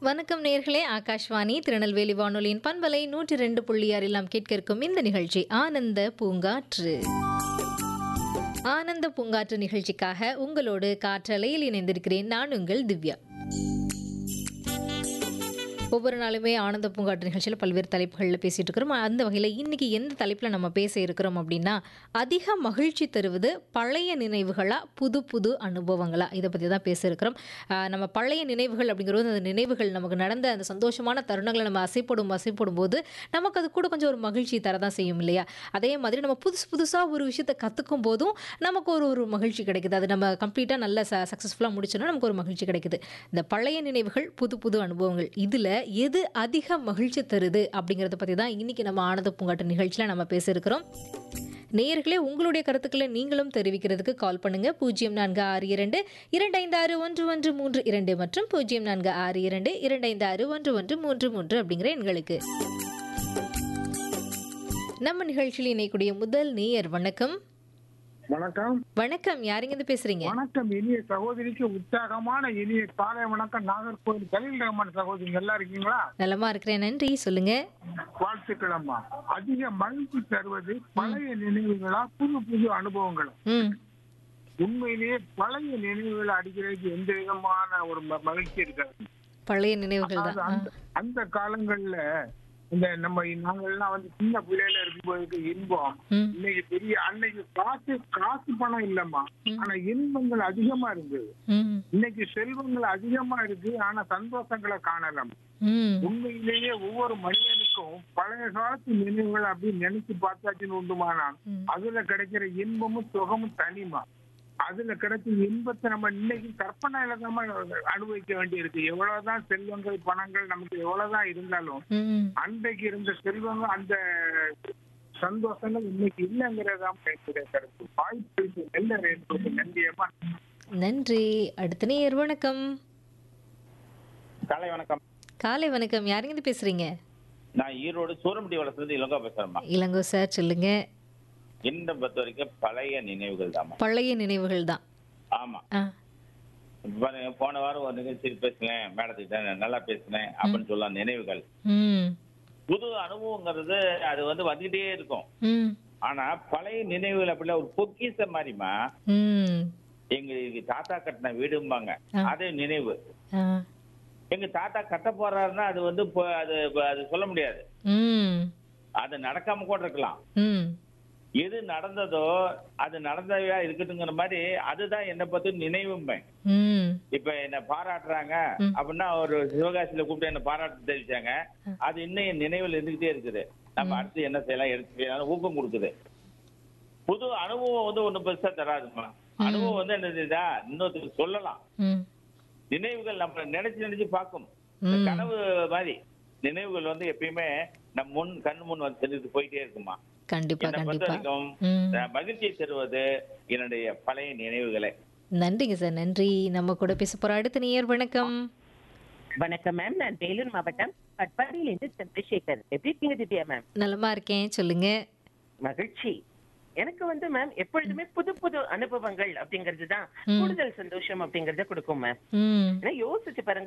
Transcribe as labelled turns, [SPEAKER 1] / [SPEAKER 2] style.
[SPEAKER 1] வணக்கம் நேர்களே ஆகாஷ்வாணி திருநெல்வேலி வானொலியின் பண்பலை நூற்றி ரெண்டு புள்ளி ஆறில் நாம் கேட்க இருக்கும் இந்த நிகழ்ச்சி ஆனந்த பூங்காற்று ஆனந்த பூங்காற்று நிகழ்ச்சிக்காக உங்களோடு காற்றலையில் இணைந்திருக்கிறேன் நான் உங்கள் திவ்யா ஒவ்வொரு நாளுமே ஆனந்த பூங்காற்று நிகழ்ச்சியில் பல்வேறு தலைப்புகளில் பேசிகிட்டு இருக்கிறோம் அந்த வகையில் இன்றைக்கி எந்த தலைப்பில் நம்ம பேச இருக்கிறோம் அப்படின்னா அதிக மகிழ்ச்சி தருவது பழைய நினைவுகளா புது புது அனுபவங்களா இதை பற்றி தான் பேச இருக்கிறோம் ஆஹ் நம்ம பழைய நினைவுகள் அப்படிங்கிறது அந்த நினைவுகள் நமக்கு நடந்த அந்த சந்தோஷமான தருணங்களை நம்ம அசைப்படும் அசைப்படும் போது நமக்கு அது கூட கொஞ்சம் ஒரு மகிழ்ச்சி தரதான் செய்யும் இல்லையா அதே மாதிரி நம்ம புதுசு புதுசாக ஒரு விஷயத்தை கற்றுக்கும் போதும் நமக்கு ஒரு ஒரு மகிழ்ச்சி கிடைக்குது அது நம்ம கம்ப்ளீட்டாக நல்ல ச சக்ஸஸ்ஃபுல்லாக முடிச்சோன்னா நமக்கு ஒரு மகிழ்ச்சி கிடைக்குது இந்த பழைய நினைவுகள் புது புது அனுபவங்கள் இதில் எது அதிக மகிழ்ச்சி தருது அப்படிங்கிறத பற்றி தான் இன்றைக்கி நம்ம ஆனந்த பூங்காட்டு நிகழ்ச்சியில் நம்ம பேச இருக்கிறோம் நேயர்களே உங்களுடைய கருத்துக்களை நீங்களும் தெரிவிக்கிறதுக்கு கால் பண்ணுங்க பூஜ்ஜியம் நான்கு ஆறு இரண்டு இரண்டு ஐந்து ஆறு ஒன்று ஒன்று மூன்று இரண்டு மற்றும் பூஜ்ஜியம் நான்கு ஆறு இரண்டு இரண்டு ஐந்து ஆறு ஒன்று ஒன்று மூன்று மூன்று அப்படிங்கிற எண்களுக்கு நம்ம நிகழ்ச்சியில் இணையக்கூடிய முதல் நேயர் வணக்கம்
[SPEAKER 2] வணக்கம்
[SPEAKER 1] வணக்கம் யாருங்க இருந்து பேசுறீங்க
[SPEAKER 2] வணக்கம் இனிய சகோதரிக்கு உற்சாகமான இனிய காலை வணக்கம் நாகர்கோவில் கலீல் ரஹ்மான் சகோதரி நல்லா இருக்கீங்களா
[SPEAKER 1] நலமா இருக்கிறேன் நன்றி சொல்லுங்க
[SPEAKER 2] வாழ்த்துக்கள் அம்மா அதிக மகிழ்ச்சி தருவது பழைய நினைவுகளா புது புது அனுபவங்களா
[SPEAKER 1] ம்
[SPEAKER 2] உண்மையிலேயே பழைய நினைவுகளை அடிக்கிறதுக்கு எந்த விதமான ஒரு ம- மகிழ்ச்சி இருக்காது
[SPEAKER 1] பழைய நினைவுகள்
[SPEAKER 2] அதாவது
[SPEAKER 1] தான்
[SPEAKER 2] அந்த அந்த காலங்கள்ல இந்த நம்ம நாங்கள்லாம் வந்து சின்ன பிள்ளையில இருக்கும்போது இன்பம்
[SPEAKER 1] ம்
[SPEAKER 2] இன்னைக்கு பெரிய அன்னைக்கு காசு காசு பணம் இல்லம்மா ஆனா இன்பங்கள் அதிகமா இருந்தது
[SPEAKER 1] ம்
[SPEAKER 2] இன்னைக்கு செல்வங்கள் அதிகமா இருக்கு ஆனா சந்தோஷங்களை காணலாம்
[SPEAKER 1] ம்
[SPEAKER 2] உண்மையிலேயே ஒவ்வொரு மனிதனுக்கும் பழைய காலத்து நினைவுகள் அப்படின்னு நினைச்சு பார்த்தாச்சுன்னு உண்டுமானா
[SPEAKER 1] ம்.
[SPEAKER 2] அதுல கிடைக்கிற இன்பமும் சுகமும் தனிமா அதுல கிடைச்ச இன்பத்தை நம்ம இன்னைக்கு கற்பனையில தான் அனுபவிக்க வேண்டியிருக்கு எவ்வளவுதான் செல்வங்கள் பணங்கள் நமக்கு எவ்வளவுதான் இருந்தாலும்
[SPEAKER 1] ம்
[SPEAKER 2] அன்றைக்கு இருந்த செல்வங்கள் அந்த சந்தோஷங்கள் இன்னைக்கு இல்லைங்கிறதா என்னுடைய கருத்து வாய்ப்பு நல்ல என்பது நன்றியம்மா
[SPEAKER 1] நன்றி அடுத்த நேயர் வணக்கம்
[SPEAKER 3] காலை வணக்கம்
[SPEAKER 1] காலை வணக்கம் யாருங்க இருந்து பேசுறீங்க
[SPEAKER 3] நான் ஈரோடு சூரம்பட்டி வளர்த்துறது இலங்கா பேசுறேம்மா
[SPEAKER 1] இளங்கோ சார் சொல்லுங்க
[SPEAKER 3] என்ன பொறுத்த வரைக்கும் பழைய நினைவுகள் தாம்மா
[SPEAKER 1] பழைய நினைவுகள் தான்
[SPEAKER 3] ஆமா
[SPEAKER 1] ஆ
[SPEAKER 3] இப்ப பாருங்க, போன வாரம் ஒரு நிகழ்ச்சியில் பேசினேன் மேடத்துக்கிட்ட நான் நல்லா பேசினேன் அப்படின்னு சொல்லலாம் நினைவுகள்
[SPEAKER 1] ம்
[SPEAKER 3] புது அனுபவங்கிறது அது வந்து வந்துகிட்டே இருக்கும்
[SPEAKER 1] ம்
[SPEAKER 3] ஆனா பழைய நினைவுகள் அப்படிலாம் ஒரு பொக்கிஷம் மாதிரிமா
[SPEAKER 1] ம்
[SPEAKER 3] எங்க எங்க தாத்தா கட்டின வீடும்பாங்க
[SPEAKER 1] ஆ.
[SPEAKER 3] அது நினைவு
[SPEAKER 1] ஆ
[SPEAKER 3] எங்க தாத்தா கட்ட போறாருன்னா அது வந்து இப்போ அது இப்போ அது சொல்ல முடியாது
[SPEAKER 1] ம்
[SPEAKER 3] அது நடக்காம கூட இருக்கலாம்
[SPEAKER 1] ம்
[SPEAKER 3] எது நடந்ததோ அது நடந்தவையா இருக்கட்டுங்கிற மாதிரி அதுதான் என்னை பத்தி நினைவும்பேன்
[SPEAKER 1] ம்
[SPEAKER 3] இப்ப என்ன பாராட்டுறாங்க அப்படின்னா ஒரு சிவகாசியில கூப்பிட்டு என்ன பாராட்டு தெரிவிச்சாங்க அது இன்னும் என் நினைவில் இருந்துகிட்டே இருக்குது நம்ம அடுத்து என்ன செய்யலாம் எடுத்து செய்யலாம் ஊக்கம் கொடுக்குது புது அனுபவம் வந்து ஒண்ணு பெருசா தராதுமா அனுபவம் வந்து என்னதுதா இன்னொருத்தருக்கு சொல்லலாம்
[SPEAKER 1] ம்
[SPEAKER 3] நினைவுகள் நம்ம நினைச்சு நினைச்சு பார்க்கும் இந்த
[SPEAKER 1] ம்.
[SPEAKER 3] கனவு மாதிரி நினைவுகள் வந்து எப்பயுமே நம் முன் கண் முன் வந்து செஞ்சுட்டு போயிட்டே இருக்குமா
[SPEAKER 1] கண்டிப்பா
[SPEAKER 3] என்னை பொறுத்த
[SPEAKER 1] கண்டிப்பா
[SPEAKER 3] வரைக்கும்
[SPEAKER 1] ம்
[SPEAKER 3] அஹ், மகிழ்ச்சியை தருவது என்னுடைய பழைய நினைவுகளே
[SPEAKER 1] நன்றிங்க சார் நன்றி நம்ம கூட பேச போற அடுத்த நேயர் வணக்கம்
[SPEAKER 4] வணக்கம் மேம் நான் வேலூர் மாவட்டம் பட்பாடியிலிருந்து சந்திரசேகர் எப்படி இருக்கீங்க திவ்யா மேம்
[SPEAKER 1] நலமா இருக்கேன் சொல்லுங்க
[SPEAKER 4] மகிழ்ச்சி எனக்கு வந்து மேம் எப்பொழுதுமே புது புது அனுபவங்கள் அப்படிங்கிறது தான்
[SPEAKER 1] ம்.
[SPEAKER 4] கூடுதல் சந்தோஷம் அப்படிங்கறத கொடுக்கும் மேம்
[SPEAKER 1] ம்
[SPEAKER 4] ஏன்னா யோசிச்சு பாருங்க